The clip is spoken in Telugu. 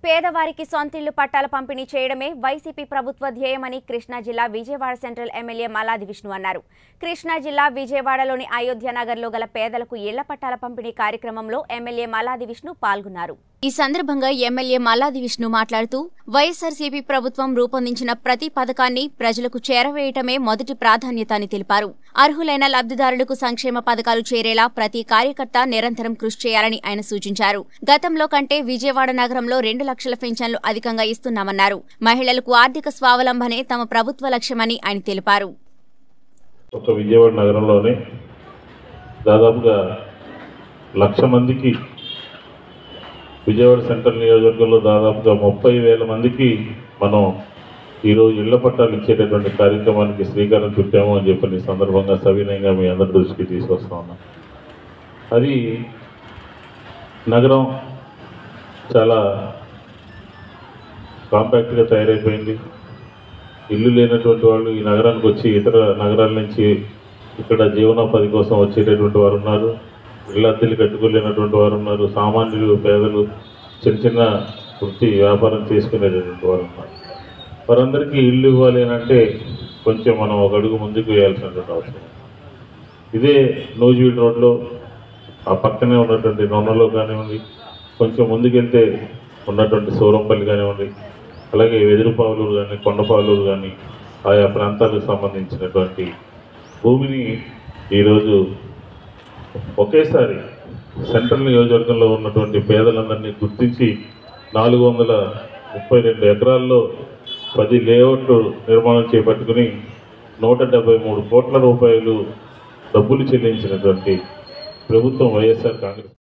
పేదవారికి సొంతిళ్లు పట్టాల పంపిణీ చేయడమే వైసీపీ ప్రభుత్వ ధ్యేయమని కృష్ణా జిల్లా విజయవాడ సెంట్రల్ ఎమ్మెల్యే మల్లాది విష్ణు అన్నారు కృష్ణా జిల్లా విజయవాడలోని అయోధ్య నగర్లో గల పేదలకు ఇళ్ల పట్టాల పంపిణీ కార్యక్రమంలో ఎమ్మెల్యే మల్లాది విష్ణు పాల్గొన్నారు ఈ సందర్భంగా ఎమ్మెల్యే మల్లాది విష్ణు మాట్లాడుతూ వైఎస్ఆర్సీపీ ప్రభుత్వం రూపొందించిన ప్రతి పథకాన్ని ప్రజలకు చేరవేయటమే మొదటి ప్రాధాన్యత అని తెలిపారు అర్హులైన లబ్ధిదారులకు సంక్షేమ పథకాలు చేరేలా ప్రతి కార్యకర్త నిరంతరం కృషి చేయాలని ఆయన సూచించారు గతంలో కంటే విజయవాడ నగరంలో రెండు లక్షల పెన్షన్లు అధికంగా ఇస్తున్నామన్నారు మహిళలకు ఆర్థిక స్వావలంబనే తమ ప్రభుత్వ లక్ష్యమని ఆయన తెలిపారు ఒక విజయవాడ నగరంలోనే దాదాపుగా లక్ష మందికి విజయవాడ సెంట్రల్ నియోజకవర్గంలో దాదాపుగా ముప్పై వేల మందికి మనం ఈరోజు ఇళ్ల పట్టాలు ఇచ్చేటటువంటి కార్యక్రమానికి శ్రీకారం చుట్టాము అని చెప్పి ఈ సందర్భంగా సవినయంగా మీ అందరి దృష్టికి తీసుకొస్తా ఉన్నాం అది నగరం చాలా కాంపాక్ట్గా తయారైపోయింది ఇల్లు లేనటువంటి వాళ్ళు ఈ నగరానికి వచ్చి ఇతర నగరాల నుంచి ఇక్కడ జీవనోపాధి కోసం వచ్చేటటువంటి వారు ఉన్నారు ఇళ్ళ అద్దెలు కట్టుకోలేనటువంటి వారు ఉన్నారు సామాన్యులు పేదలు చిన్న చిన్న వృత్తి వ్యాపారం చేసుకునేటటువంటి వారు ఉన్నారు వారందరికీ ఇల్లు ఇవ్వాలి అని అంటే కొంచెం మనం ఒక అడుగు ముందుకు వేయాల్సినటువంటి అవసరం ఇదే నూజివీడ్ రోడ్లో ఆ పక్కనే ఉన్నటువంటి నొన్నలో కానివ్వండి కొంచెం ముందుకెళ్తే ఉన్నటువంటి సూరంపల్లి కానివ్వండి అలాగే వెదురుపావులూరు కానీ కొండపావులూరు కానీ ఆయా ప్రాంతాలకు సంబంధించినటువంటి భూమిని ఈరోజు ఒకేసారి సెంట్రల్ నియోజకవర్గంలో ఉన్నటువంటి పేదలందరినీ గుర్తించి నాలుగు వందల ముప్పై రెండు ఎకరాల్లో పది లేఅవుట్లు నిర్మాణం చేపట్టుకుని నూట డెబ్బై మూడు కోట్ల రూపాయలు డబ్బులు చెల్లించినటువంటి ప్రభుత్వం వైఎస్ఆర్ కాంగ్రెస్